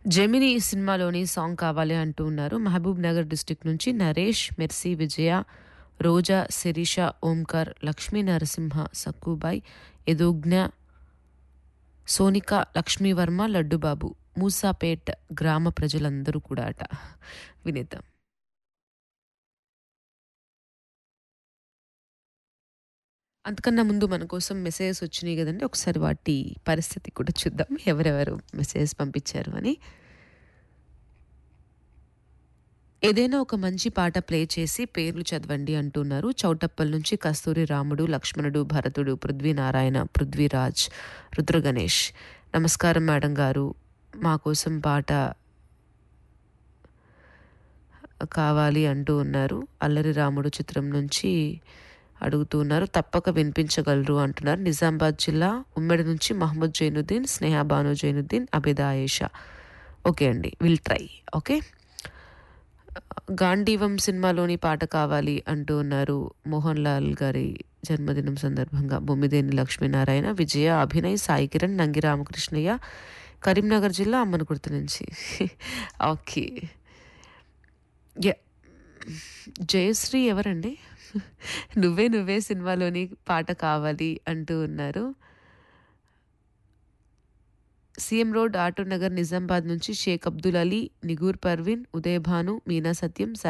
Gemini సినిమాలోని song కావాలి అంటూ ఉన్నారు మహబూబ్ నగర్ డిస్టిక్ నుంచి నరేష్ మెర్సీ విజయ రోజా శిరీష ఓంకార్ లక్ష్మీ నరసింహ సక్కుబాయ్ ఎదుజ్ఞ సోనిక లక్ష్మీవర్మ లడ్డుబాబు మూసాపేట్ గ్రామ ప్రజలందరూ కూడా అట వినేద్దాం అంతకన్నా ముందు మన కోసం మెసేజెస్ వచ్చినాయి కదండి ఒకసారి వాటి పరిస్థితి కూడా చూద్దాం ఎవరెవరు మెసేజ్ పంపించారు అని ఏదైనా ఒక మంచి పాట ప్లే చేసి పేర్లు చదవండి అంటున్నారు చౌటప్పల్ నుంచి కస్తూరి రాముడు లక్ష్మణుడు భరతుడు పృథ్వీనారాయణ పృథ్వీరాజ్ రుద్రగణేష్ నమస్కారం మేడం గారు మా కోసం పాట కావాలి అంటూ ఉన్నారు అల్లరి రాముడు చిత్రం నుంచి అడుగుతూ ఉన్నారు తప్పక వినిపించగలరు అంటున్నారు నిజామాబాద్ జిల్లా ఉమ్మడి నుంచి మహమ్మద్ జైనుద్దీన్ స్నేహ బాను జైనుద్దీన్ అబిదా ఆయేషా ఓకే అండి విల్ ట్రై ఓకే గాంధీవం సినిమాలోని పాట కావాలి అంటూ ఉన్నారు మోహన్ లాల్ గారి జన్మదినం సందర్భంగా బొమ్మిదేని లక్ష్మీనారాయణ విజయ అభినయ్ సాయి కిరణ్ నంగి రామకృష్ణయ్య కరీంనగర్ జిల్లా అమ్మనకుర్తి నుంచి ఓకే యా జయశ్రీ ఎవరండి నువ్వే నువ్వే సినిమాలోని పాట కావాలి అంటూ ఉన్నారు CM road auto Nagar Nizamabad నుంచి షేక్ అబ్దుల్ అలీ నిగూర్ పర్వీన్ ఉదయ్ భాను మీనా సత్యం